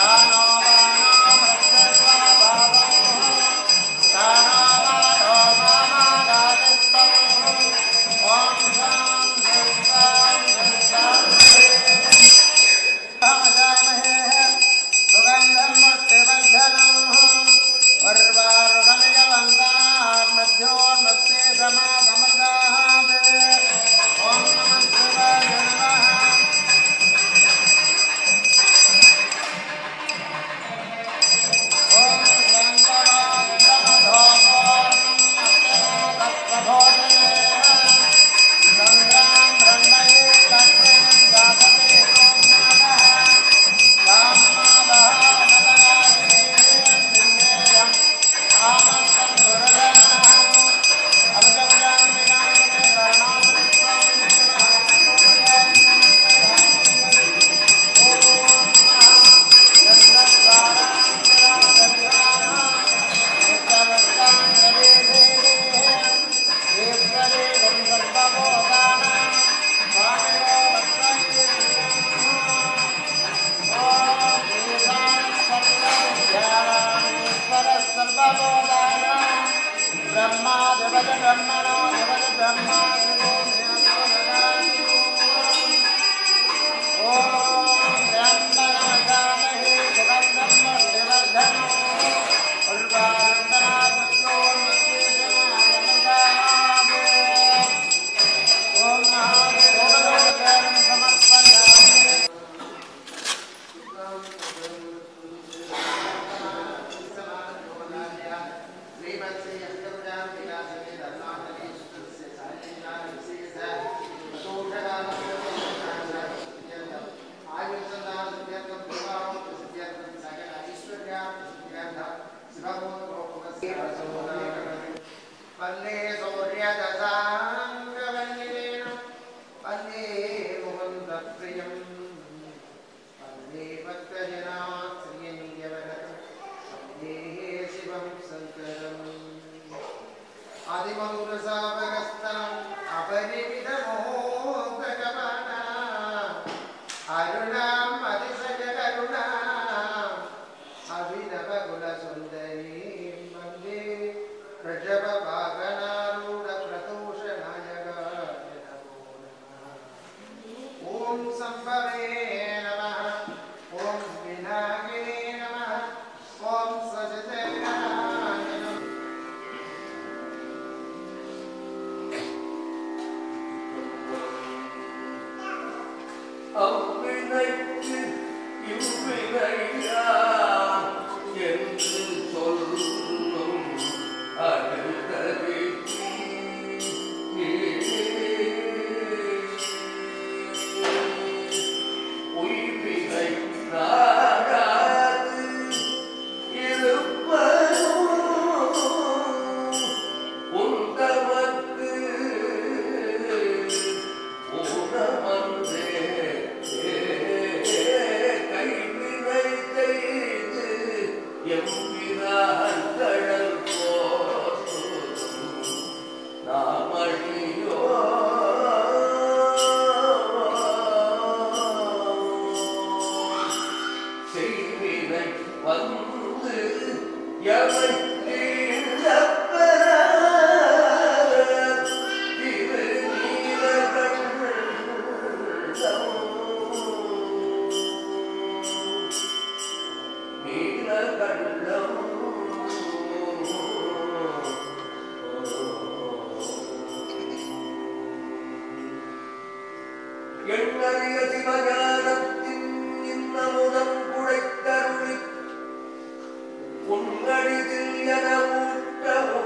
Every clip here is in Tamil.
ஓம் நம சிவாய நமः ब्रह्मा देवज ब्रह्मणो देवज ब्रह्मा शिवो शिवो ॐ त्र्यम्बकमजामहे सुगन्धं पुष्टिवर्धनम् उर्वारुकरासत्यो नित्यजमानमदामे ॐ महादेवोदकं समर्पयामि वन्दे सूर्यदशाङ्गवल्लिलेन वन्दे मुकुन्दप्रियम् वन्दे भक्तजनाश्रियञ्जवरम् वन्दे शिवं शङ्करम् आदिमधुरसावरस्तनम् अपरिमितमोदकमाना अरुणाम् अतिशयकरुणाम् अभिनवकुलसुन्दरीं वन्दे वृषभवागनारूढप्रदोषनायकाय ॐ सम्भवे नमः ॐ विनायके नमः ॐ सजतनाय नमः அவ்வினைக்கு இவ்வினையாம் என்று சொல்லும் அழுதறிக்கு உய்வினை நாடாது இருப்பதோ உந்தமக்கு ஊனமன்றே கைவினை செய்து எம்பிரான் கடல் போற்றும் நாமணியோ செய்வினை வந்து எவை திரு நீலகண்டம் எண்ணறிய சிவஞானத்தின் இன்னமுதம் குழைத்தருளி உன்னடிதில் என ஊட்ட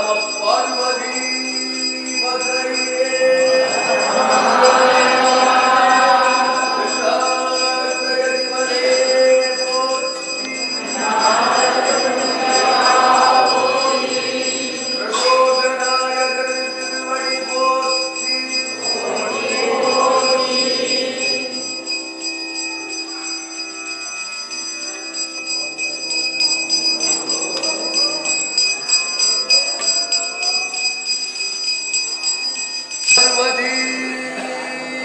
நம பார்வதி பதையே பார்வதி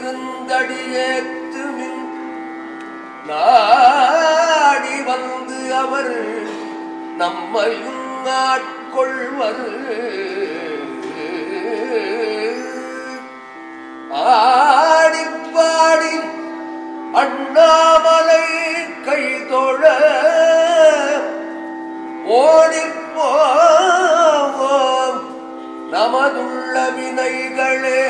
திருந்தடியேத்து மின் நாடி வந்து அவர் நம்மையும் ஆட்கொள்வர் ஆடிப்பாடி அண்ணாமலை கைதொழ ஓடிப்போம் நமதுள்ள வினைகளே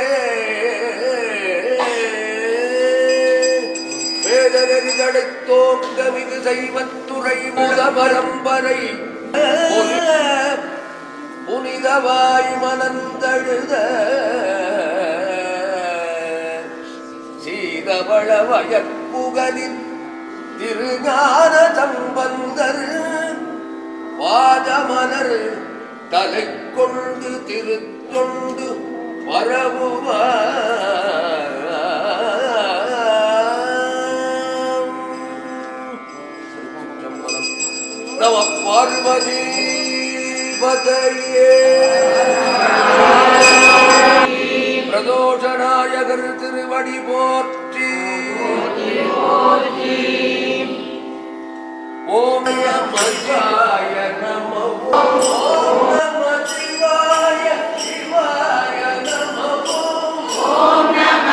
வேதநெறிகளை தோங்க மிகு செய்வத்துறை முத பரம்பரை புனிதவாய் மனந்தழுத சீதவள வயற்புகலின் திருஞான சம்பந்தர் வாதமலர் தலை கொண்டு திருத்தொண்டு பரவுவார் நம பார்வதி பதையே பிரதோஷநாயகர் திருவடி போற்றி ஓம் நம சிவாய நம ஓம் நம சிவாய சிவாய நம ஓம்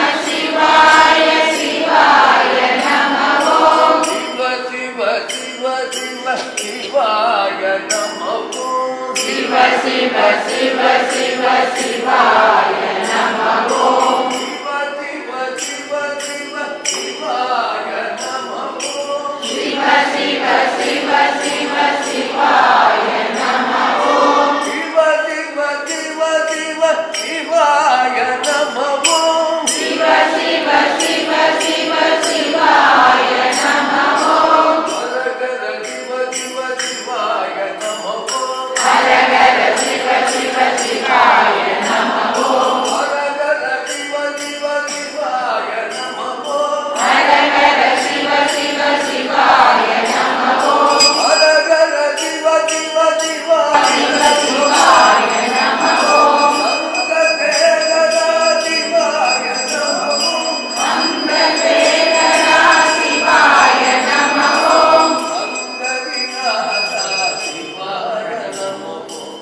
சிவ சிவ சிவ சிவ சிவாய நம ஓம் சிவ சிவ சிவ சிவ சிவாய நம ஓம் சிவ சிவ சிவ சிவ சிவாய நம ஓம் சிவ சிவ சிவ சிவ சிவாய நம ஓம் சிவ சிவ சிவ சிவ சிவாய நம ஓம் சிவ சிவ சிவ சிவ சிவாய நம ஓம் ஹரஹர சிவ சிவ சிவாய நம ஓம் ஹரஹர சிவ சிவ சிவாய நம ஓம் ஹரஹர சிவ சிவ சிவாய நம ஓம் ஹரஹர சிவ சிவ சிவாய நம ஓம் ஹரஹர சிவ சிவ சிவாய சிவாய நம ஓம் சங்கதேவதா சிவாய நம ஓம் சங்கதேவதா சிவாய நம ஓம் சங்கதிநாதா சிவாய நம ஓம்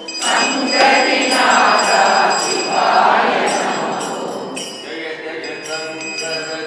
சங்கதிநாதா சிவாய நம ஓம் ஜய ஜய சங்கர